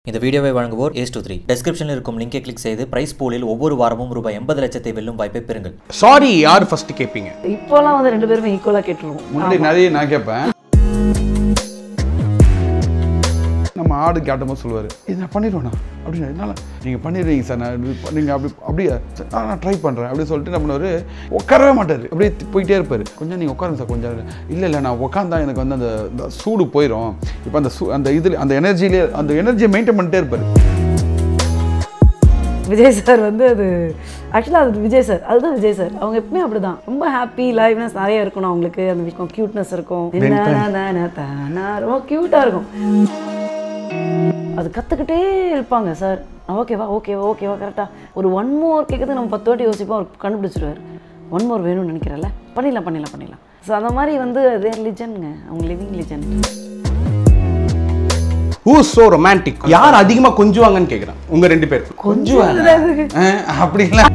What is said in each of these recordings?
இந்த வீடியோவை வழங்குவோர் ஏஸ் டூ த்ரீ டெஸ்கிரிப்ஷனில் இருக்கும் லிங்கை கிளிக் செய்து பிரைஸ் பூலில் ஒவ்வொரு வாரமும் ரூபாய் எண்பது லட்சத்தை வெல்லும் வாய்ப்பை பெறுங்கள் சாரி யார் ஃபர்ஸ்ட் கேட்பீங்க இப்போலாம் வந்து ரெண்டு பேருமே ஈக்குவலாக கேட்டுருவோம் முன்னாடி நிறைய நான் கேட்பேன் நம்ம ஆடு கேட்டபோது சொல்லுவார் இது நான் பண்ணிடுவேண்ணா அப்படின்னு என்னால் நீங்கள் பண்ணிடுவீங்க சார் நான் நீங்கள் அப்படி அப்படியே சார், ஆ, நான் ட்ரை பண்ணுறேன் அப்படின்னு சொல்லிட்டு நம்ம பண்ணுவார் உட்காரவே மாட்டார் அப்படியே தி- போயிட்டே இருப்பார் கொஞ்சம் நீங்கள் உட்காருங்க சார் கொஞ்சம் இல்லை இல்லை நான் உட்காந்தா எனக்கு வந்து அந்த அந்த சூடு போயிடும் இப்போ அந்த சூ அந்த இதில் அந்த எனர்ஜிலே அந்த எனர்ஜியை மெயின்டைன் பண்ணிட்டே இருப்பார் விஜய் சார் வந்து அது ஆக்சுவலாக அது விஜய் சார் அதுதான் விஜய் சார் அவங்க எப்பவுமே அப்படிதான் ரொம்ப ஹாப்பி லைவ்னஸ் நிறைய இருக்கணும் அவங்களுக்கு அந்த விஷயம் க்யூட்னஸ் இருக்கும் என்ன தானா ரொம்ப க்யூட்டாக இருக்கும் அது கற்றுக்கிட்டே இருப்பாங்க சார் ஓகேவா ஓகேவா ஓகேவா கரெக்டாக ஒரு ஒன் மோர் கேட்குறது நம்ம பத்து வாட்டி யோசிப்போம் அவர் கண்டுபிடிச்சிருவார் ஒன் மோர் வேணும்னு நினைக்கிறேன்ல பண்ணிடலாம் பண்ணிடலாம் பண்ணிடலாம் ஸோ அந்த மாதிரி வந்து தேர் லிஜன்ங்க அவங்க living legend who so romantic யார் அதிகமா கொஞ்சுவாங்கன்னு கேக்குறேன் உங்க ரெண்டு பேர் கொஞ்சம் அப்படிங்களா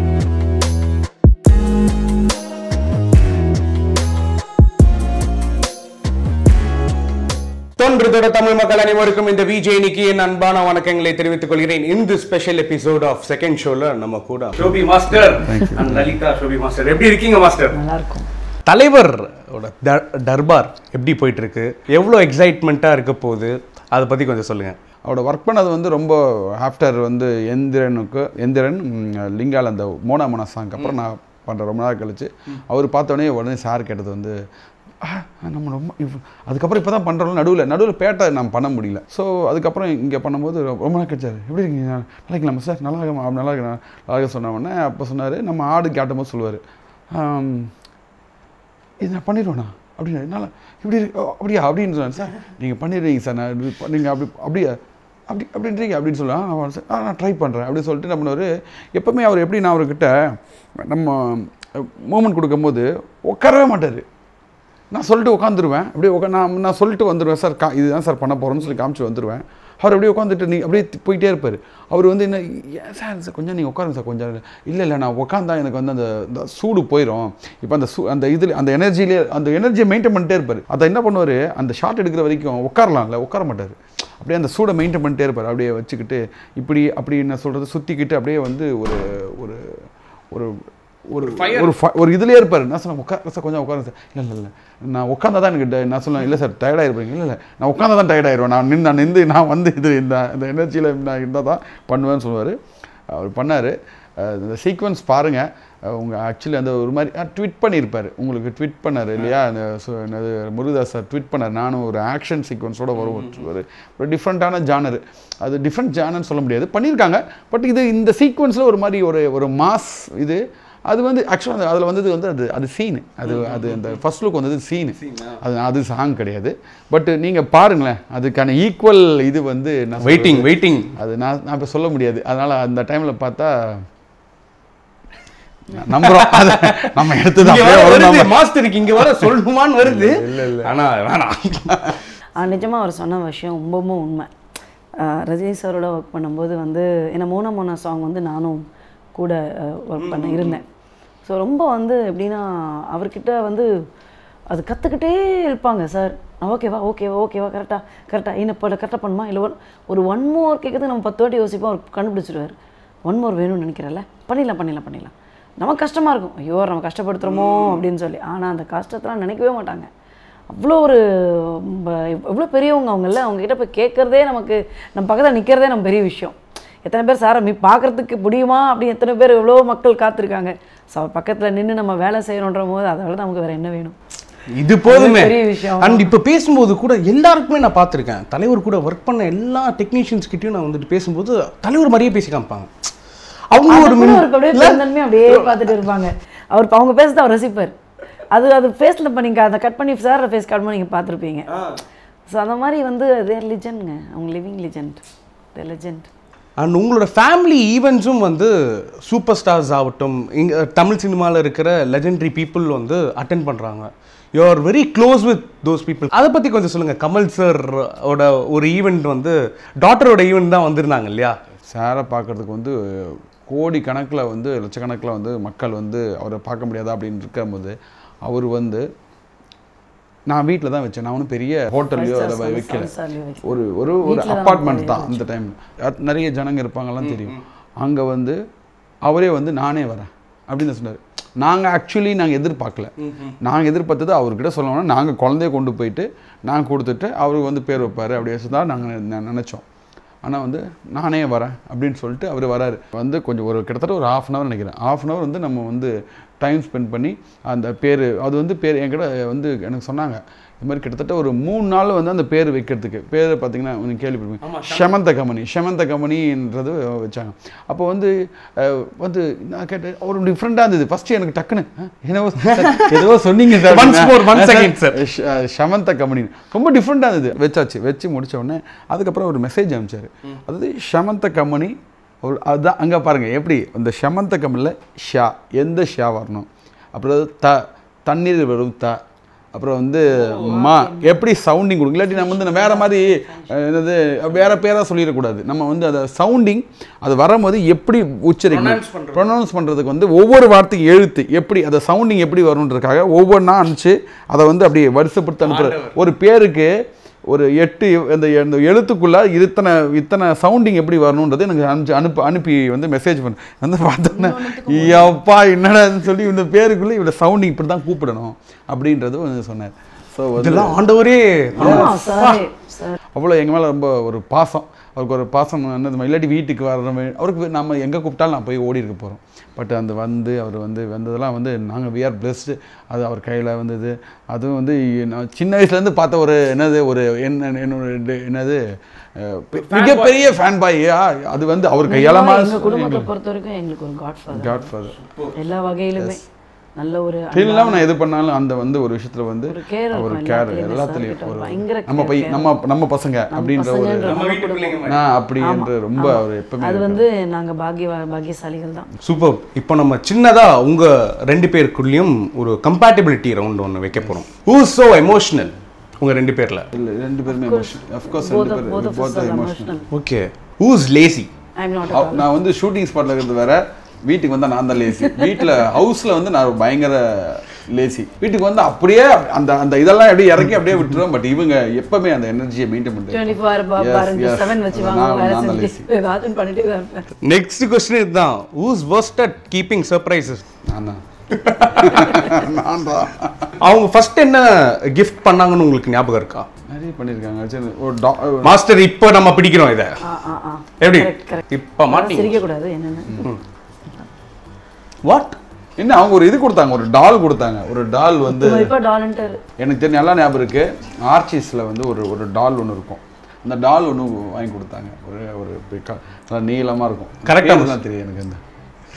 தோன்றதோட தமிழ் மக்கள் அனைவருக்கும் இந்த விஜய் இன்னைக்கு என் அன்பான வணக்கங்களை தெரிவித்துக் கொள்கிறேன் இந்த ஸ்பெஷல் எபிசோட் ஆஃப் செகண்ட் ஷோல நம்ம கூட Shobi master and Lalitha Shobi master எப்படி இருக்கீங்க மாஸ்டர் நல்லா இருக்கும் தலைவர் ஓட த- தர்பார் எப்படி போயிட்டு இருக்கு எவ்வளோ எக்ஸைட்மெண்ட்டா இருக்க போகுது அதை பத்தி கொஞ்சம் சொல்லுங்க அவரோட ஒர்க் பண்ணது வந்து ரொம்ப ஆஃப்டர் வந்து எந்திரனுக்கு எந்திரன் ம், லிங்கால் அந்த மோனா மோனா சாங்க்கு அப்புறம் நான் பண்ணுறேன் ரொம்ப நாள் கழிச்சு அவர் பார்த்தோன்னே உடனே சார் கேட்டது வந்து "ஆ, நம்ம ரொம்ப இவ் அதுக்கப்புறம் இப்போ தான் பண்ணுறோம் நடுவில் நடுவில் பேட்டை நம்ம பண்ண முடியல ஸோ அதுக்கப்புறம் இங்கே பண்ணும்போது ரொ- ரொம்ப நாள் கிடைச்சாரு எப்படி இருக்கீங்க நல்லா இருக்கலாமா சார் நல்லா இருக்கமா நல்லா இருக்கேன் நல்லா இருக்க சொன்ன உடனே அப்போ சொன்னார் நம்ம ஆடு கேட்டபோது சொல்லுவார் இது நான் பண்ணிடுவேண்ணா அப்படின்னு என்னால் இப்படி இருக்கு ஓ, அப்படியா அப்படின்னு சொன்னேன் சார் நீங்கள் பண்ணிடுவீங்க சார் நான் நீங்கள் அப்படி அப்படியா அப்படி அப்படின்றீங்க அப்படின்னு சொல்லுவேன் ஆ, சார் ஆ நான் ட்ரை பண்ணுறேன் அப்படின்னு சொல்லிட்டு என்ன பண்ணுவார் எப்போவுமே அவர் எப்படி நான் அவர்கிட்ட நம்ம மூமெண்ட் கொடுக்கும்போது உட்காரவே மாட்டார் நான் சொல்லிட்டு உட்காந்துருவேன் அப்படியே உட்கா நான் நான் சொல்லிட்டு வந்துடுவேன் சார் கா இதுதான் சார் பண்ண போகிறோம்னு சொல்லி காமிச்சு வந்துடுவேன் அவர் அப்படியே உட்காந்துட்டு நீ அப்படியே தி- போயிட்டே இருப்பார் அவர் வந்து என்ன ஏன் சார் சார் கொஞ்சம் நீங்கள் உட்காருங்க சார் கொஞ்சம் இல்லை இல்லை நான் உட்காந்தா எனக்கு வந்து அந்த அந்த சூடு போயிடும் இப்போ அந்த சூ அந்த இதில் அந்த எனர்ஜிலே அந்த எனர்ஜியை மெயின்டைன் பண்ணிட்டே இருப்பார் அதை என்ன பண்ணுவார் அந்த ஷாட் எடுக்கிற வரைக்கும் உட்காரலாம்ல உட்கார மாட்டார் அப்படியே அந்த சூடை மெயின்டைன் பண்ணிட்டே இருப்பார் அப்படியே வச்சுக்கிட்டு இப்படி அப்படி என்ன சொல்கிறது சுற்றிக்கிட்டு அப்படியே வந்து ஒரு ஒரு ஒரு ஒரு ஒரு fi- ஒரு இதுலேயே இருப்பார் நான் சொன்னேன் உட்கார சார் கொஞ்சம் உட்காருங்க சார் இல்லை இல்லை இல்லை நான் உட்காந்தா தான் எனக்கு ட- நான் சொன்னேன் இல்லை சார் டயர்டாக இருப்பீங்க இல்லை இல்லை நான் உட்காந்தா தான் டயர்ட் ஆயிடுவேன் நான் நின்று நான் நின்று நான் வந்து இது இந்த இந்த எனர்ஜியில் நான் இருந்தால் தான் பண்ணுவேன்னு சொல்லுவார் அவர் பண்ணார் இந்த சீக்வன்ஸ் பாருங்கள் உங்கள் ஆக்சுவலி அந்த ஒரு மாதிரி ட்விட் பண்ணியிருப்பார் உங்களுக்கு ட்விட் பண்ணார் இல்லையா அந்த சு- என்னது முருகதாஸ் சார் ட்விட் பண்ணார் நானும் ஒரு ஆக்ஷன் சீக்வன்ஸோட வரும் ஒரு ஒரு டிஃப்ரெண்ட்டான ஜானர் அது டிஃப்ரெண்ட் ஜானர்னு சொல்ல முடியாது பண்ணியிருக்காங்க பட் இது இந்த சீக்வன்ஸில் ஒரு மாதிரி ஒரு ஒரு மாஸ் இது அது வந்து ஆக்சுவலாக அதில் வந்தது வந்து அது அது சீனு அது அது அந்த ஃபர்ஸ்ட் லுக் வந்தது சீனு அது அது சாங் கிடையாது பட் நீங்கள் பாருங்களேன் அதுக்கான ஈக்குவல் இது வந்து நான் வெயிட்டிங் வெயிட்டிங் அது நான் நான் இப்போ சொல்ல முடியாது அதனால் அந்த டைமில் பார்த்தா நம்புறோம் அது நம்ம எடுத்து தான் அப்படியே வரும் நம்ம. மாஸ்டருக்கு இங்க வர சொல்லணுமான்னு வருது ஆனா வேணாம் நிஜமாக அவர் சொன்ன விஷயம் ரொம்பவும் உண்மை ஆஹ் ரஜினி சாரோட ஒர்க் பண்ணும்போது வந்து ஏன்னா மோனா மோனா சாங் வந்து நானும் கூட ஒர்க் பண்ண இருந்தேன் ஸோ ரொம்ப வந்து எப்படின்னா அவர்கிட்ட வந்து அது கற்றுக்கிட்டே இருப்பாங்க சார் ஓகேவா ஓகேவா ஓகேவா கரெக்டாக கரெக்டாக என்ன இப்போ கரெக்டாக பண்ணுமா இல்லை ஒரு ஒரு ஒன் மோர் கேட்குறது நம்ம பத்து வாட்டி யோசிப்போம் அவர் கண்டுபிடிச்சிருவார் ஒன் மோர் வேணும்னு நினைக்கிறேன்ல பண்ணிடலாம் பண்ணிடலாம் பண்ணிடலாம் நமக்கு கஷ்டமாக இருக்கும் ஐயோ நம்ம கஷ்டப்படுத்துகிறோமோ அப்படின்னு சொல்லி ஆனால் அந்த கஷ்டத்தெல்லாம் நினைக்கவே மாட்டாங்க அவ்வளோ ஒரு ப- எவ்வளோ பெரியவங்க அவங்கள அவங்க கிட்ட போய் கேட்குறதே நமக்கு நம்ம பக்கத்தில் நிற்கிறதே நம்ம பெரிய விஷயம் எத்தனை பேர் சாரை மீ பார்க்குறதுக்கு முடியுமா அப்படின்னு எத்தனை பேர் எவ்வளோ மக்கள் காத்திருக்காங்க ஸோ அவர் பக்கத்தில் நின்று நம்ம வேலை செய்யணுன்ற போது அதை விட நமக்கு வேறு என்ன வேணும் இது போதுமே அது பெரிய விஷயம். அண்ட் இப்போ பேசும்போது கூட எல்லாருக்குமே நான் பார்த்துருக்கேன் தலைவர் கூட ஒர்க் பண்ண எல்லா டெக்னீஷியன்ஸ் கிட்டயும் நான் வந்துட்டு பேசும்போது தலைவர் மாதிரியே பேசி காமிப்பாங்க அவங்க அதை ஒரு கூட மின்- அவருக்கு அப்படியே பெருந்தன்மையாக அப்படியே பார்த்துட்டு இருப்பாங்க அவர் அவங்க பேசுறது அவர் ரசிப்பார் அது அது ஃபேஸில் இப்போ நீங்கள் அதை கட் பண்ணி சார் ஃபேஸ் கட் பண்ணி நீங்கள் பார்த்துருப்பீங்க ஸோ அந்த மாதிரி வந்து தேர் லிஜெண்ட்ங்க அவங்க living legend their legend and உங்களோட ஃபேமிலி ஈவெண்ட்ஸும் வந்து சூப்பர் ஸ்டார்ஸ் ஆகட்டும் இங்கே தமிழ் சினிமாவில் இருக்கிற லெஜெண்டரி பீப்புள் வந்து அட்டென்ட் பண்ணுறாங்க you are very close with those people அதை பற்றி கொஞ்சம் சொல்லுங்கள் கமல் சார் ஓட ஒரு ஈவெண்ட் வந்து டாட்டரோட ஈவெண்ட் தான் வந்திருந்தாங்க இல்லையா சாரை பார்க்கறதுக்கு வந்து கோடி கணக்கில் வந்து லட்சக்கணக்கில் வந்து மக்கள் வந்து அவரை பார்க்க முடியாதா அப்படின்னு இருக்கும்போது அவர் வந்து நான் வீட்டில் தான் வச்சேன் நான் ஒன்றும் பெரிய ஹோட்டல்லையோ Five அதை stars வைக்கல seven starலயோ வைக்கல. ஒரு ஒரு ஒரு வீட்ல தான் அப்பார்ட்மெண்ட் போய் தான் அந்த டைம் நிறைய ஜனங்க இருப்பாங்கலாம் தெரியும் அங்கே வந்து அவரே வந்து நானே வரேன் அப்படின்னு சொன்னார் நாங்கள் ஆக்சுவலி நாங்கள் எதிர்பார்க்கல நாங்கள் எதிர்பார்த்தது அவர்கிட்ட சொல்லணும்னா நாங்கள் குழந்தைய கொண்டு போயிட்டு நாங்கள் கொடுத்துட்டு அவருக்கு வந்து பேர் வைப்பார் அப்படி வச்சு தான் நாங்கள் நினச்சோம் ஆனால் வந்து நானே வரேன் அப்படின்னு சொல்லிட்டு அவர் வராரு வந்து கொஞ்சம் ஒரு கிட்டத்தட்ட ஒரு ஹாஃப் அன் ஹவர் நினைக்கிறேன் ஹாஃப் அன் ஹவர் வந்து நம்ம வந்து டைம் ஸ்பெண்ட் பண்ணி அந்த பேர் அது வந்து பேர் என்கிட்ட வந்து எனக்கு சொன்னாங்க இது மாதிரி கிட்டத்தட்ட ஒரு மூணு நாள் வந்து அந்த பேர் வைக்கிறதுக்கு பேர் பார்த்தீங்கன்னா நீங்கள் கேள்விப்படுவீங்க ஷமந்த கமனி ஷமந்த கமனின்றது வச்சாங்க அப்போ வந்து அஹ், வந்து நான் கேட்டேன் ஒரு டிஃப்ரெண்ட்டாக இருந்தது ஃபஸ்ட்டு எனக்கு டக்குன்னு அஹ், என்னவோ ஏதோ சொன்னீங்க sir Once more, one second, sir. ஷ- ஷமந்த கம்பெனி ரொம்ப டிஃப்ரெண்ட்டாக இருந்தது வச்சாச்சு வச்சு முடிச்ச உடனே அதுக்கப்புறம் ஒரு மெசேஜ் அனுப்பிச்சாரு அதாவது ஷமந்த கம்பெனி ஒரு அதுதான் அங்கே பாருங்கள் எப்படி இந்த ஷமந்த கம்பெனியில் ஷா எந்த ஷா வரணும் அப்புறம் த தண்ணீர் வரும் த அப்புறம் வந்து மா எப்படி சவுண்டிங் கொடுக்கும் இல்லாட்டி நம்ம வந்து வேற மாதிரி அஹ், என்னது வேற பேராக சொல்லிடக்கூடாது நம்ம வந்து அதை சவுண்டிங் அது வரும்போது எப்படி உச்சரிக்கணும் ப்ரொனவுன்ஸ் பண்ணுறதுக்கு வந்து ஒவ்வொரு வார்த்தைக்கு எழுத்து எப்படி அதை சவுண்டிங் எப்படி வரும்ன்றதுக்காக ஒவ்வொன்றா அனுப்பிச்சு அதை வந்து அப்படியே வரிசைப்படுத்தி அனுப்புறது ஒரு பேருக்கு ஒரு எட்டு அந்த அந்த எழுத்துக்குள்ள இத்தனை இத்தனை சவுண்டிங் எப்படி வரணுன்றது எனக்கு அனுப்பிச்சு அனுப்பி அனுப்பி வந்து மெசேஜ் பண்ண வந்து பார்த்தோன்னே ஐயாப்பா என்னடான்னு சொல்லி இந்த பேருக்குள்ளே இவ்வளோ சவுண்டிங் இப்படி தான் கூப்பிடணும் அப்படின்றது வந்து சொன்னார் ஸோ வந்து இதெல்லாம் ஆண்டவரே ஆமா சார் சார் அவ்வளோ எங்கள் மேலே ரொம்ப ஒரு பாசம் அவருக்கு ஒரு பாசம் என்னது மாதிரி, இல்லாட்டி வீட்டுக்கு வர்ற மாதிரி அவருக்கு நம்ம எங்கே கூப்பிட்டாலும் நான் போய் ஓடி இருக்க போகிறோம் பட் அந்த வந்து அவர் வந்து வந்ததெல்லாம் வந்து நாங்கள் வி ஆர் பிளெஸ்டு அது அவர் கையில் வந்தது அதுவும் வந்து நான் சின்ன வயசுலேருந்து பார்த்த ஒரு என்னது ஒரு என்ன என்னோட இது என்னது அஹ், பெ- மிகப்பெரிய ஃபேன் பாய் அது வந்து அவர் கையாளமா எங்க குடும்பத்தை பொறுத்த வரைக்கும் எங்களுக்கு ஒரு காட் ஃபாதர் காட் ஃபாதர் எல்லா வகையிலுமே நல்ல ஒரு இல்லாம நான் எது பண்ணாலும் அந்த வந்து ஒரு விஷயத்துல வந்து ஒரு care அவர் இருக்கும் கேர் எல்லாத்துலயுமே. எல்லாத்துலயும் sir கிட்ட ஒரு பயங்கர நம்ம care, பை care. நம்ம நம்ம பசங்க அப்படின்ற ஒரு பசங்கன்ற நம்ம நம்ம வீட்டு குடும்பம். பிள்ளைங்க மாதிரி. நான் அப்படி என்று ரொம்ப ஆமா. அவர் எப்பவுமே அது இருப்பாரு. வந்து நாங்க பாக்கிய பாக்கியசாலிகள் தான் சூப்பர் இப்போ நம்ம சின்னதா உங்க ரெண்டு பேருக்குள்ளேயும் ஒரு கம்பேட்டபிலிட்டி ரவுண்ட் ஒன்று வைக்க போறோம் ஹூ சோ எமோஷனல் உங்க ரெண்டு பேர்ல இல்ல ரெண்டு பேருமே emotion. Of course both ரெண்டு of both பேரும் of us both are are emotional. emotional okay who's lazy I am not அவ- நான் வந்து ஷூட்டிங் ஸ்பாட்ல இருக்கிறது வேற வீட்டுக்கு வந்தா நான் தான் லேசி வீட்டில் ஹவுஸ்ல வந்து நான் பயங்கர லேசி வீட்டுக்கு வந்து அப்படியே அந்த அந்த இதெல்லாம் அப்படியே இறக்கி அப்படியே விட்டுருவோம் பட் இவங்க எப்பவுமே அந்த எனர்ஜியை மெயின்டைன் டுவெண்ட்டி பண்ணிட்டு ஃபோர் பார் Yes, பார் yes. செவன் வச்சு நான் வாங்க வேலை நான் தான் செஞ்சு ஏதாவது பண்ணிட்டே தான் இருப்பேன் நெக்ஸ்ட் கொஸ்டின் இதுதான் who's worst at keeping surprises நான் தான் நான் தான் அவங்க ஃபர்ஸ்ட் என்ன கிஃப்ட் பண்ணாங்கன்னு உங்களுக்கு ஞாபகம் இருக்கா நிறைய பண்ணியிருக்காங்க சரி, ஒரு டா- ஒரு மாஸ்டர் இப்போ நம்ம பிடிக்கிறோம் இதை ஆ ஆ ஆ எப்படி கரெக்ட் கரெக்ட் இப்போ மாட்டீங்க சிரிக்க கூடாது என்னன்னு வாட் என்ன அவங்க ஒரு இது கொடுத்தாங்க ஒரு டால் கொடுத்தாங்க ஒரு டால் வந்து இப்போ டாலன்டர் எனக்கு தெரிஞ்ச நல்லா ஞாபகம் இருக்கு ஆர்ச்சிஸில் வந்து ஒரு ஒரு டால் ஒன்று இருக்கும் அந்த டால் ஒன்று வாங்கி கொடுத்தாங்க ஒரு ஒரு இப்படி க- நல்லா நீளமாக இருக்கும் Correct ஆ பேரு தான் தெரியும் எனக்கு அந்த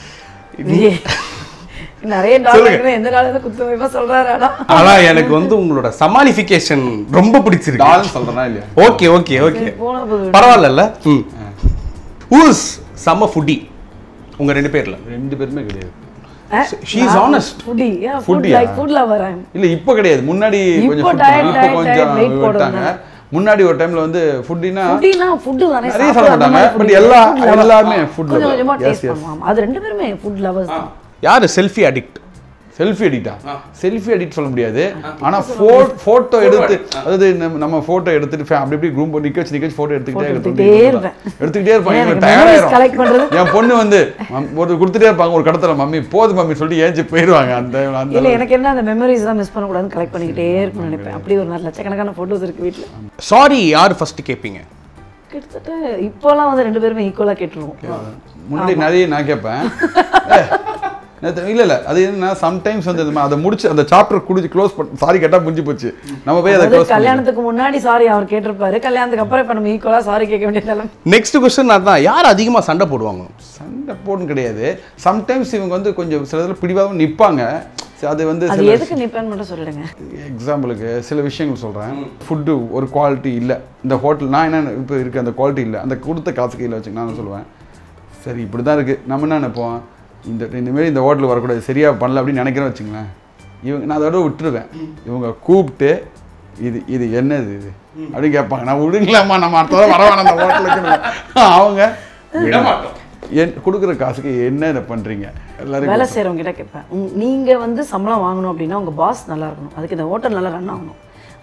நிறைய டாலர் எந்த டாலர் குத்து வைப்பா சொல்றாரு ஆனா ஆனா எனக்கு வந்து உங்களோட சமாளிஃபிகேஷன் ரொம்ப பிடிச்சிருக்கு டால் சொல்கிறேனா இல்லையா ஓகே ஓகே ஓகே போன போது பரவாயில்லல்ல ம் ஹூஸ் செம்ம ஃபுட்டி உங்க ரெண்டு பேர்ல ரெண்டு பேருமே கிடையாது she is honest. ஃபுட்டி யா ஃபுட் Foodie-யா? லைக் ஃபுட் லவர் ஐ இல்லை இப்போ கிடையாது முன்னாடி இப்போ கொஞ்சம் food diet, இப்போ diet, கொஞ்சம் diet, weight விட்டாங்க போடுறதுனால. முன்னாடி ஒரு டைம்ல வந்து ஃபுட்டினா ஃபுட்டினா ஃபுட் நிறைய நிறைய சாப்பிடுற சாப்பிட அந்த மாதிரி மாட்டாங்க. But foodie. எல்லா- Food lover. எல்லாருமே food கொஞ்சம் lover. கொஞ்சமா Yes, டேஸ்ட் yes. பண்ணுவாங்க அது ரெண்டு பேருமே ஃபுட் லவர்ஸ் தான் யாரு செல்ஃபி அடிக்ட் செல்ஃபி எடிட்டா செல்ஃபி எடிட் சொல்ல முடியாது ஆனா போட்டோ எடுத்து அதாவது நம்ம- நம்ம போட்டோ எடுத்துட்டு fa- அப்படி இப்படி குரூப் நிக்க வச்சு நிக்க வச்சு போட்டோ எடுத்துக்கிட்டே Photo எடுத்துக்கிட்டே எடுத்துக்கிட்டே இருப்பேன் இருப்பேன். எடுத்துக்கிட்டே இருப்பாங்க எனக்கு எனக்கு memories tired collect பண்றது. ஆயிரும். என் பொண்ணு வந்து மம், ஒரு கொடுத்துட்டே இருப்பாங்க ஒரு கடத்தல மம்மி போது மம்மி சொல்லிட்டு ஏஞ்சி போயிடுவாங்க அந்த அந்த இல்ல எனக்கு என்ன அந்த மெமரிஸ் தான் மிஸ் பண்ணக்கூடாதுன்னு கலெக்ட் பண்ணிக்கிட்டே இருக்கணும்னு நினைப்பேன் அப்படி ஒரு நல்ல லட்சக்கணக்கான ஃபோட்டோஸ் இருக்கு வீட்ல சாரி யார் ஃபர்ஸ்ட் கேட்பீங்க கிட்டத்தட்ட இப்போலாம் வந்து ரெண்டு பேருமே ஈக்குவலா கேட்டுருவோம் முன்னாடி நிறைய நான் கேட்பேன் ஏ, நேத்து- இல்ல இல்ல அது என்ன சம்டைம்ஸ் வந்து இது- அதை முடிச்சு அந்த சாப்டர் குடிச்சு க்ளோஸ் பண்ண சாரி கேட்டா முடிஞ்சு போச்சு நம்ம போய் அதை அதாவது க்ளோஸ் கல்யாணத்துக்கு முன்னாடி சாரி அவர் கேட்டிருப்பாரு கல்யாணத்துக்கு அப்புறம் இப்ப நம்ம ஈக்குவலா சாரி கேட்க வேண்டிய நிலைமை நெக்ஸ்ட் கொஸ்டின் அதான் யார் அதிகமா சண்டை போடுவாங்க சண்டை போடுன்னு கிடையாது சம்டைம்ஸ் இவங்க வந்து கொஞ்சம் சில இதில் பிடிவாதம் நிற்பாங்க அது வந்து அது சில எதுக்கு நிப்பேன்னு மட்டும் சொல்லிடுங்க எக்ஸாம்பிளுக்கு சில விஷயங்கள் சொல்கிறேன் ஃபுட்டு ஒரு குவாலிட்டி இல்லை இந்த ஹோட்டல் நான் என்ன இப்போ இருக்க அந்த குவாலிட்டி இல்லை அந்த கொடுத்த காசு கையில் வச்சுங்க நான் சொல்லுவேன் சரி இப்படி தான் இருக்குது நம்ம என்ன நினைப்போம் இந்த இந்தமாரி இந்த ஹோட்டல் வரக்கூடாது சரியாக பண்ணல அப்படின்னு நினைக்கிறேன் வச்சுங்களேன் இவங்க நான் அதோட விட்டுருவேன் இவங்க கூப்பிட்டு இது இது என்னது இது அப்படின்னு கேட்பாங்க நான் விடுங்களாம்மா நம்ம அடுத்த தடவை வர வேணாம் அந்த ஹோட்டலுக்கு அவங்க விட மாட்டோம் என் கொடுக்குற காசுக்கு என்ன இதை பண்ணுறீங்க எல்லாரும் வேலை செய்கிறவங்க கிட்ட கேட்பேன் உங்க- நீங்க வந்து சம்பளம் வாங்கணும் அப்படின்னா உங்க பாஸ் நல்லா இருக்கணும் அதுக்கு இந்த ஹோட்டல் நல்லா ரன் ஆகணும்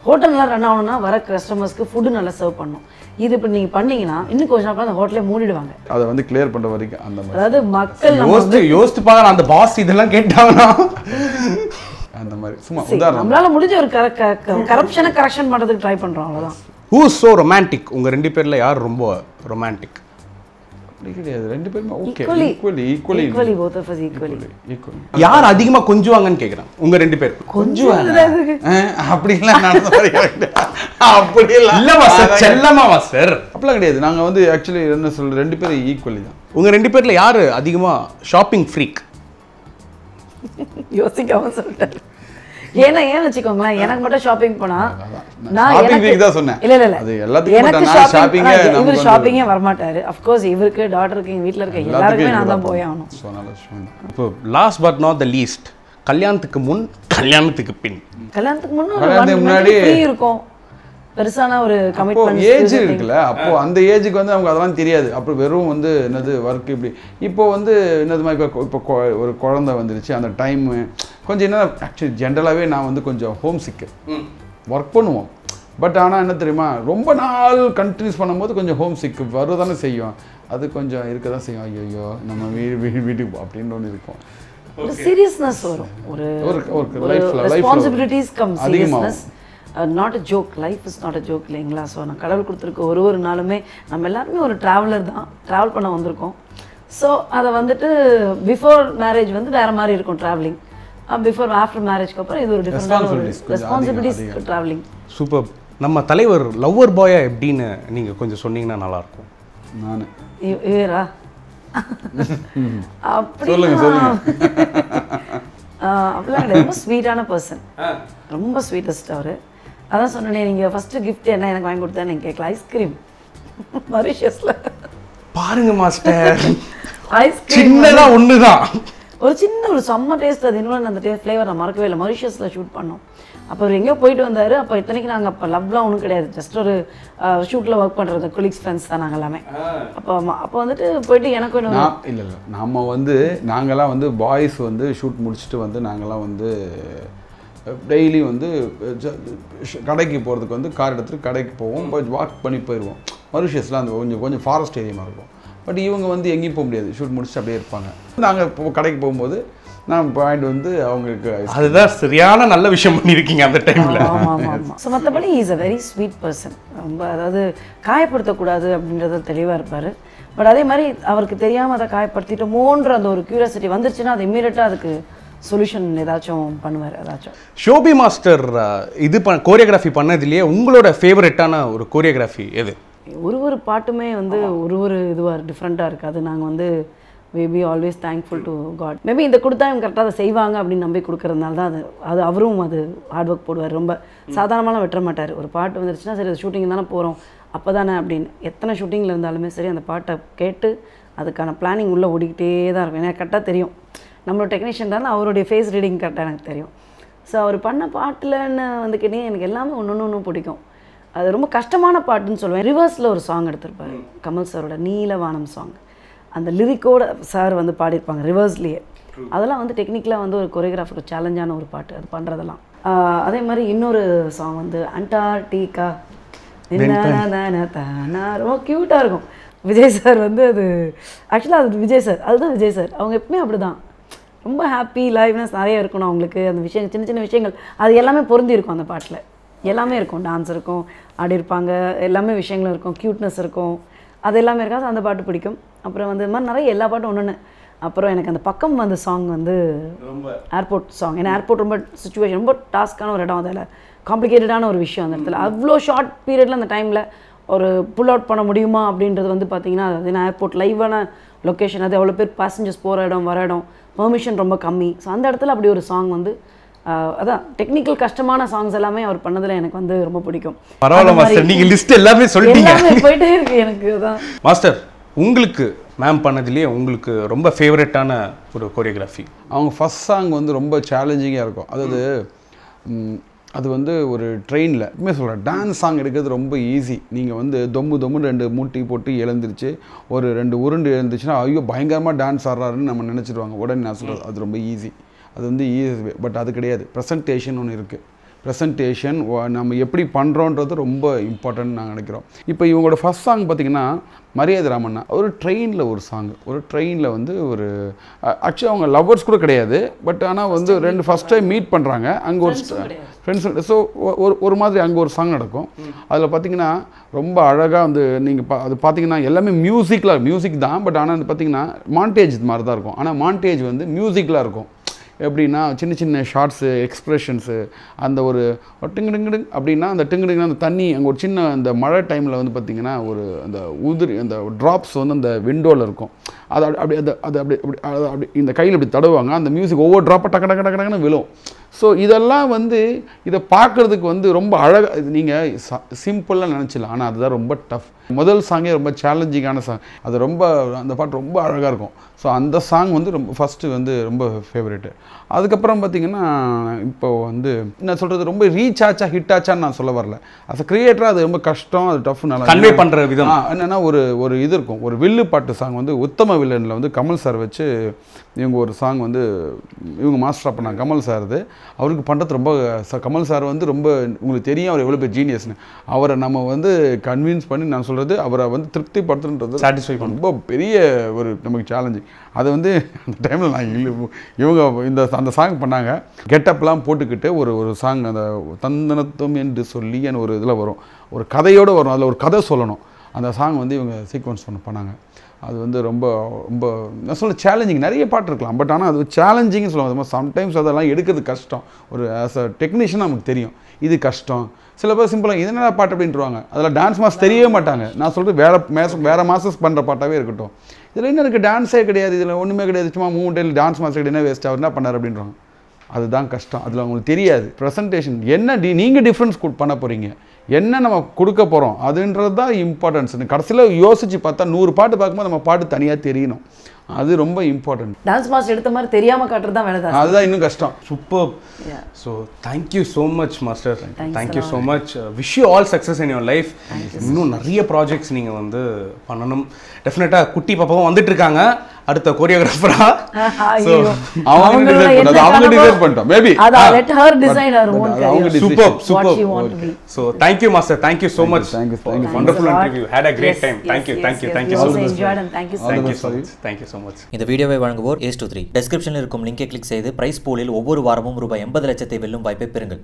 ஹோட்டல்லாம் ரன் ஆகணும்னா வர கஸ்டமர்ஸ்க்கு ஃபுட்டு நல்லா சர்வ் பண்ணணும் இது இப்படி நீங்கள் பண்ணீங்கன்னா இன்னும் கொஞ்ச நாள் அந்த ஹோட்டலே மூடிடுவாங்க அதை வந்து கிளியர் பண்ணுற வரைக்கும் அந்த மாதிரி அதாவது மக்கள் நம்ம யோசிச்சு யோசிச்சு பாக்குற அந்த பாஸ் இதெல்லாம் கேட்டாங்கன்னா அந்த மாதிரி சும்மா See, உதாரணம் நம்மளால முடிஞ்ச ஒரு கரப்ஷனை கரெக்ஷன் பண்ணுறதுக்கு ட்ரை பண்ணுறோம் அவ்வளோதான் ஹூ சோ ரொமான்டிக் உங்க ரெண்டு பேர்ல யார் ரொம்ப ரொமான்டிக் அப்படி கிடையாது ரெண்டு பேருமே okay Equally. Equally equally equally both of us equally equally யார் அதிகமா கொஞ்சுவாங்கன்னு கேக்குறேன் உங்க ரெண்டு பேர் கொஞ்சம் அப்படிலாம் நடந்த மாதிரி கிடையாது. அப்படிலாம் இல்ல மாஸ்டர் செல்லமா மாஸ்டர் அப்படிலாம் கிடையாது நாங்க வந்து ஆக்சுவலி என்ன சொல்ற ரெண்டு பேரும் ஈக்குவலி தான் உங்க ரெண்டு பேர்ல யாரு அதிகமா ஷாப்பிங் ஃப்ரீக் யோசிக்காம சொல்லிட்டாரு ஏன்னா ஏன் வச்சுக்கோங்களேன் எனக்கு மட்டும் ஷாப்பிங் போனா நான் Shopping எனக்கு- week தான் சொன்னேன். இல்ல இல்ல இல்ல அது எல்லாத்துக்கும் எனக்கு மட்டும் நான் shopping- shopping ஏ ஆனா, நமக்கு இவர் வந்து- ஷாப்பிங்கே வரமாட்டாரு அஃப்கோர்ஸ் இவருக்கு டாட்டருக்கு எங்க வீட்ல இருக்க எல்லாருக்குமே நான் தான் போய் ஆகணும் ஸோ நல்ல விஷயம் தான். இப்போ last but not the least கல்யாணத்துக்கு முன் கல்யாணத்துக்கு பின் கல்யாணத்துக்கு முன்னாடி கல்யாணத்துக்கு முன்னாடி- ஃப்ரீ இருக்கும் பெருசான ஒரு அப்போ கமிட்மெண்ட் ஏஜ் இருக்குல்ல அப்போ அந்த ஏஜுக்கு வந்து நமக்கு அதெல்லாம் தெரியாது அப்புறம் வெறும் வந்து என்னது ஒர்க் இப்படி இப்போ வந்து என்னது மாதிரி இப்போ இப்போ கொ- ஒரு குழந்தை வந்துருச்சு அந்த டைமு கொஞ்சம் என்ன ஆக்சுவலி ஜென்ரலாகவே நான் வந்து கொஞ்சம் ஹோம் சிக்கு ஒர்க் பண்ணுவோம் பட் ஆனால் என்ன தெரியுமா ரொம்ப நாள் கண்டினியூஸ் பண்ணும்போது கொஞ்சம் ஹோம் சிக்கு வரதானே செய்யும் அது கொஞ்சம் இருக்க தான் செய்யும் ஐயோ நம்ம வீடு வீடு வீட்டுக்கு போ அப்படின்னு ஒன்று இருக்கும் ஒரு சீரியஸ்னஸ் வரும் ஒரு ஒரு- ஒரு ஒரு life ல- life ல ரெஸ்பான்சிபிலிட்டிஸ் கம் அதிகமாகும். Seriousness not a joke life is not a joke இல்லைங்களா ஸோ நான் கடவுள் கொடுத்துருக்க ஒரு ஒரு நாளுமே நம்ம எல்லாருமே ஒரு ட்ராவலர் தான் ட்ராவல் பண்ண வந்திருக்கோம் ஸோ அதை வந்துட்டு பிஃபோர் மேரேஜ் வந்து வேற மாதிரி இருக்கும் ட்ராவலிங் பிஃபோர் ஆஃப்டர் மேரேஜ்க்கு அப்புறம் இது ஒரு டிஃப்ரெண்டான ஒரு Responsibilities கொஞ்சம் ரெஸ்பான்சிபிலிட்டிஸ் அதிகம், ட்ராவலிங் சூப்பர் நம்ம தலைவர் லவ்வர் பாயா எப்படின்னு நீங்க கொஞ்சம் சொன்னீங்கன்னா நல்லா இருக்கும் நான் இவரா அப்படி சொல்லுங்க, சொல்லுங்க. அப்படிலாம் கிடையாது ரொம்ப ஸ்வீட்டான பர்சன் ரொம்ப ஸ்வீட்டஸ்ட் அவர் அதான் சொன்னேனே நீங்கள் ஃபஸ்ட்டு gift என்ன எனக்கு வாங்கி கொடுத்தா நீங்கள் கேட்கல ஐஸ்கிரீம் மரிஷியஸில் பாருங்க மாஸ்டர் ஐஸ்கிரீம் சின்னதா ஒண்ணுதான் ஒரு சின்ன ஒரு செம்ம டேஸ்ட் அது இன்னொன்று அந்த டேஸ்ட் ஃப்ளேவர் நான் மறக்கவே இல்லை மரிஷியஸில் ஷூட் பண்ணோம் அப்போ அவர் எங்கேயோ போயிட்டு வந்தார் அப்போ இத்தனைக்கு நாங்கள் அப்போ லவ்லாம் ஒன்றும் கிடையாது ஜஸ்ட் ஒரு ஷூட்டில் ஒர்க் பண்ணுறது கொலீக்ஸ் ஃப்ரெண்ட்ஸ் தான் நாங்கள் எல்லாமே அப்போ அப்போ வந்துட்டு போயிட்டு எனக்கும் இன்னொரு நான் இல்லை இல்லை நம்ம வந்து நாங்கெல்லாம் வந்து பாய்ஸ் வந்து ஷூட் முடிச்சுட்டு வந்து நாங்கெல்லாம் வந்து டெய்லி வந்து ஜ- ஷ- கடைக்கு போகிறதுக்கு வந்து கார் எடுத்துகிட்டு கடைக்கு போவோம் போய் வாக் பண்ணி போயிடுவோம் மருஷியஸ்லாம் அந்த கொஞ்சம் கொஞ்சம் ஃபாரஸ்ட் ஏரியாமாக இருக்கும் பட் இவங்க வந்து எங்கேயும் போக முடியாது ஷூட் முடிச்சுட்டு அப்படியே இருப்பாங்க நாங்கள் இப்போ கடைக்கு போகும்போது நான் பாயிண்ட் வந்து அவங்களுக்கு ice- அதுதான் சரியான நல்ல விஷயம் பண்ணிருக்கீங்க அந்த டைம்ல ஆமாம் ஆமாம் ஆமாம் ஸோ மற்றபடி is a very sweet person ரொம்ப அதாவது காயப்படுத்தக்கூடாது அப்படின்றது தெளிவாக இருப்பார் பட் அதே மாதிரி அவருக்கு தெரியாமல் அதை காயப்படுத்திட்டோமோன்ற அந்த ஒரு கியூரியாசிட்டி வந்துருச்சுன்னா அது இம்மீடியட்டாக அதுக்கு சொல்யூஷன் ஏதாச்சும் பண்ணுவார் ஏதாச்சும் ஷோபி மாஸ்டர் அஹ், இது பண்ண கோரியோகிராஃபி பண்ணதுலயே உங்களோட ஃபேவரட்டான ஒரு கோரியோகிராஃபி எது ஒரு ஒரு பாட்டுமே வந்து ஒரு ஒரு இதுவாக டிஃப்ரெண்ட்டாக இருக்குது அது நாங்கள் வந்து we be always thankful to God maybe இந்த கொடுத்தா இவங்க கரெக்டாக அதை செய்வாங்க அப்படின்னு நம்பி கொடுக்கறதுனால தான் அது அது அவரும் அது ஹார்ட் ஒர்க் போடுவார் ரொம்ப சாதாரணமாலாம் வெட்ட மாட்டார் ஒரு பாட்டு வந்துருச்சுன்னா சரி ஷூட்டிங் தானே போகிறோம் அப்போ தானே அப்படின்னு எத்தனை ஷூட்டிங்கில் இருந்தாலுமே சரி அந்த பாட்டை கேட்டு அதுக்கான பிளானிங் உள்ளே ஓடிக்கிட்டே தான் இருக்கும் எனக்கு கரெக்டாக தெரியும் நம்மளோட டெக்னீஷியன் தான் அவருடைய ஃபேஸ் ரீடிங் கரெக்டாக எனக்கு தெரியும் ஸோ அவர் பண்ண பாட்டில்னு வந்து கேட்டீங்க எனக்கு எல்லாமே ஒன்று ஒன்று ஒன்று பிடிக்கும் அது ரொம்ப கஷ்டமான பாட்டுன்னு சொல்லுவேன் ரிவர்ஸில் ஒரு சாங் எடுத்திருப்பாரு கமல் சாரோட நீலவானம் சாங் அந்த லிரிக்கோட சார் வந்து பாடியிருப்பாங்க ரிவர்ஸ்லேயே அதெல்லாம் வந்து டெக்னிக்கலாக வந்து ஒரு கொரியோகிராஃபருக்கு சேலஞ்சான ஒரு பாட்டு அது பண்ணுறதெல்லாம் அதே மாதிரி இன்னொரு சாங் வந்து அண்டார்டிகா தானா ரொம்ப க்யூட்டாக இருக்கும் விஜய் சார் வந்து அது ஆக்சுவலாக அது விஜய் சார் அதுதான் விஜய் சார் அவங்க எப்பவுமே அப்படி தான் ரொம்ப ஹாப்பி லைவ்னஸ் நிறைய இருக்கணும் அவங்களுக்கு அந்த விஷயம் சின்ன சின்ன விஷயங்கள் அது எல்லாமே பொருந்தி இருக்கும் அந்த பாட்டில் எல்லாமே இருக்கும் டான்ஸ் இருக்கும் ஆடி இருப்பாங்க எல்லாமே விஷயங்களும் இருக்கும் க்யூட்னஸ் இருக்கும் அது எல்லாமே இருக்காது அந்த பாட்டு பிடிக்கும் அப்புறம் வந்து இந்த மாதிரி நிறைய எல்லா பாட்டும் ஒன்று அப்புறம் எனக்கு அந்த பக்கம் வந்த சாங் வந்து ஏர்போர்ட் சாங் ஏன்னா ஏர்போர்ட் ரொம்ப சுச்சுவேஷன் ரொம்ப டாஸ்க்கான ஒரு இடம் அதில் காம்ப்ளிகேட்டடான ஒரு விஷயம் அந்த இடத்துல அவ்வளோ ஷார்ட் பீரியடில் அந்த டைமில் ஒரு புல் அவுட் பண்ண முடியுமா அப்படின்றது வந்து பார்த்தீங்கன்னா அது ஏன்னா ஏர்போர்ட் லைவான லொக்கேஷன் அது எவ்வளோ பேர் பேசஞ்சர்ஸ் போகிற இடம் வர இடம் பெர்மிஷன் ரொம்ப கம்மி ஸோ அந்த இடத்துல அப்படி ஒரு சாங் வந்து ஆஹ், அதான் டெக்னிக்கல் கஷ்டமான சாங்ஸ் எல்லாமே அவர் பண்ணதில் எனக்கு வந்து ரொம்ப பிடிக்கும் பரவாயில்ல அந்த மாதிரி மாஸ்டர் நீங்க லிஸ்ட் எல்லாமே சொல்லிட்டீங்க எல்லாமே போயிட்டே இருக்கு எனக்கு அதான் மாஸ்டர் உங்களுக்கு மேம் பண்ணதுலயே உங்களுக்கு ரொம்ப ஃபேவரட்டான ஒரு கோரியோகிராஃபி அவங்க ஃபஸ்ட் சாங் வந்து ரொம்ப சேலஞ்சிங்காக இருக்கும் அதாவது ம், அது வந்து ஒரு ட்ரெயினில் எப்பவுமே சொல்கிறேன் டான்ஸ் சாங் எடுக்கிறது ரொம்ப ஈஸி நீங்கள் வந்து தொம்மு தொம்முன்னு ரெண்டு மூட்டி போட்டு எழுந்திருச்சு ஒரு ரெண்டு உருண்டு எழுந்துச்சுன்னா ஐயோ பயங்கரமாக டான்ஸ் ஆடுறாருன்னு நம்ம நினச்சிடுவாங்க உடனே நான் சொல்கிறது அது ரொம்ப ஈஸி அது வந்து ஈஸி பட் அது கிடையாது ப்ரெசன்டேஷன் ஒன்று இருக்குது ப்ரெசன்டேஷன் நம்ம எப்படி பண்ணுறோன்றது ரொம்ப இம்பார்ட்டன்ட் நாங்கள் நினைக்கிறோம் இப்போ இவங்களோட ஃபர்ஸ்ட் சாங் பார்த்தீங்கன்னா மரியாதை ராமண்ணா ஒரு ட்ரெயினில் ஒரு சாங் ஒரு ட்ரெயினில் வந்து ஒரு ஆக்சுவலி அவங்க லவ்வர்ஸ் கூட கிடையாது பட் ஆனால் வந்து ரெண்டு ஃபஸ்ட் டைம் மீட் பண்ணுறாங்க அங்கே ஒரு ஃப்ரெண்ட்ஸ் ஸோ ஒரு ஒரு மாதிரி அங்கே ஒரு சாங் நடக்கும் அதில் பார்த்தீங்கன்னா ரொம்ப அழகாக வந்து நீங்கள் பா அது பார்த்தீங்கன்னா எல்லாமே மியூசிக்கில் மியூசிக் தான் பட் ஆனால் வந்து பார்த்தீங்கன்னா மாண்டேஜ் இது மாதிரி தான் இருக்கும் ஆனால் மாண்டேஜ் வந்து மியூசிக்கில் இருக்கும் எப்படின்னா சின்ன சின்ன ஷார்ட்ஸு எக்ஸ்ப்ரெஷன்ஸு அந்த ஒரு டிங்கு டிங்கு அப்படின்னா அந்த டிங்கு டிங்கு அந்த தண்ணி அங்கே ஒரு சின்ன அந்த மழை டைமில் வந்து பார்த்திங்கன்னா ஒரு அந்த உதிரி அந்த ட்ராப்ஸ் வந்து அந்த விண்டோவில் இருக்கும் அது அப்படி அப்படி அது அது அப்படி அப்படி அது அப்படி இந்த கையில் இப்படி தடவுவாங்க அந்த மியூசிக் ஒவ்வொரு ட்ராப்பாக டக்கு டக்கு டக்கு டக்குன்னு விழும் ஸோ இதெல்லாம் வந்து இதை பார்க்குறதுக்கு வந்து ரொம்ப அழகாக இது நீங்கள் சிம்பிளாக நினச்சிடலாம் ஆனால் அதுதான் ரொம்ப டஃப் முதல் சாங்கே ரொம்ப சேலஞ்சிங்கான சாங் அது ரொம்ப அந்த பாட்டு ரொம்ப அழகாக இருக்கும் ஸோ அந்த சாங் வந்து ரொம்ப ஃபஸ்ட்டு வந்து ரொம்ப ஃபேவரெட்டு அதுக்கப்புறம் பார்த்தீங்கன்னா இப்போ வந்து என்ன சொல்கிறது ரொம்ப ரீச் ஆச்சா ஹிட் ஆச்சான்னு நான் சொல்ல வரல அஸ் அ கிரியேட்டராக அது ரொம்ப கஷ்டம் அது டஃப் நல்லா Convey பண்ற விதம். ஆ, என்னன்னா ஒரு ஒரு இது இருக்கும் ஒரு வில்லு பாட்டு சாங் வந்து உத்தம வில்லனில் வந்து கமல் சார் வச்சு இவங்க ஒரு சாங் வந்து இவங்க மாஸ்டர் பண்ணாங்க கமல் சார் இது அவருக்கு பண்ணுறது ரொம்ப ச- கமல் சார் வந்து ரொம்ப உங்களுக்கு தெரியும் அவர் எவ்வளோ பெரிய ஜீனியஸ்னு அவரை நம்ம வந்து கன்வின்ஸ் பண்ணி நான் சொல்கிறது அவரை வந்து திருப்திப்படுத்துன்றது Satisfy ரொம்ப பெரிய ஒரு நமக்கு சேலஞ்சு அது வந்து அந்த டைமில் நான் இல்லை இவங்க இந்த அந்த சாங் பண்ணாங்க கெட்டப்லாம் போட்டுக்கிட்டு ஒரு ஒரு சாங் அந்த தந்தனத்தும் என்று சொல்லி ஒரு இதில் வரும் ஒரு கதையோடு வரும் அதில் ஒரு கதை சொல்லணும் அந்த சாங் வந்து இவங்க சீக்வன்ஸ் பண்ண பண்ணாங்க அது வந்து ரொம்ப ரொம்ப நான் சொல்ல சேலஞ்சிங் நிறைய பாட்டு இருக்கலாம் பட் ஆனால் அது சேலஞ்சிங்னு சொல்லுவாங்க சம்டைம்ஸ் அதெல்லாம் எடுக்கிறது கஷ்டம் ஒரு ஆஸ் அ டெக்னீஷியன் நமக்கு தெரியும் இது கஷ்டம் சில பேர் சிம்பிளாக இது என்னடா பாட்டு அப்படின்ட்டுருவாங்க அதில் டான்ஸ் மாஸ் தெரியவே மாட்டாங்க நான் சொல்கிறது வேற மேஸ் வேறு மாஸ்டர்ஸ் பண்ணுற பாட்டாவே இருக்கட்டும் இதில் என்ன இருக்குது டான்ஸே கிடையாது இதில் ஒன்றுமே கிடையாது சும்மா மூணு டான்ஸ் மாஸ்டர் கிடையாது என்ன வேஸ்ட் அவர் என்ன பண்ணார் அப்படின்றாங்க அதுதான் கஷ்டம் அதில் அவங்களுக்கு தெரியாது ப்ரெசன்டேஷன் என்ன டி நீங்கள் டிஃப்ரென்ஸ் பண்ண போகிறீங்க என்ன நம்ம கொடுக்க போகிறோம் அதுன்றது தான் இம்பார்ட்டன்ஸ் கடைசியில் யோசித்து பார்த்தா நூறு பாட்டு பார்க்கும்போது நம்ம பாட்டு தனியாக தெரியணும் அது ரொம்ப இம்பார்ட்டன்ட் டான்ஸ் மாஸ்டர் எடுத்த மாதிரி தெரியாம காட்டுறது தான் வேலை தான் அதுதான் இன்னும் கஷ்டம் super Yeah. So thank you so much master Thanks thank you a so much wish you all success in your life இன்னும் நிறைய ப்ராஜெக்ட்ஸ் நீங்கள் வந்து பண்ணணும் டெஃபினட்டாக குட்டி பாப்பாவும் வந்துட்டு இருக்காங்க அடுத்த கொரியோகிராஃபரா ஐயோ. அவங்க அவங்களோட decide என்ன பண்ணது, அவங்க கனவோ, decide பண்ணிட்டோம். Maybe. அதை ஆ. let her decide her But own அது அவங்க career. decision. Super What super she want to be. So thank you master thank you so much thank you, thank you. Wonderful Thanks a lot. Interview had a great Yes, time yes, thank you yes, thank you yes. Thank you We so also much enjoyed and thank you so thank you much. So much thank you so much இந்த வீடியோவை வழங்குவோர் ace two three டெஸ்கிரிப்ஷனில் இருக்கும் லிங்கை click செய்து price பூலில் ஒவ்வொரு வாரமும் ரூபாய் எண்பது லட்சத்தை வெல்லும் வாய்ப்பை பெறுங்கள்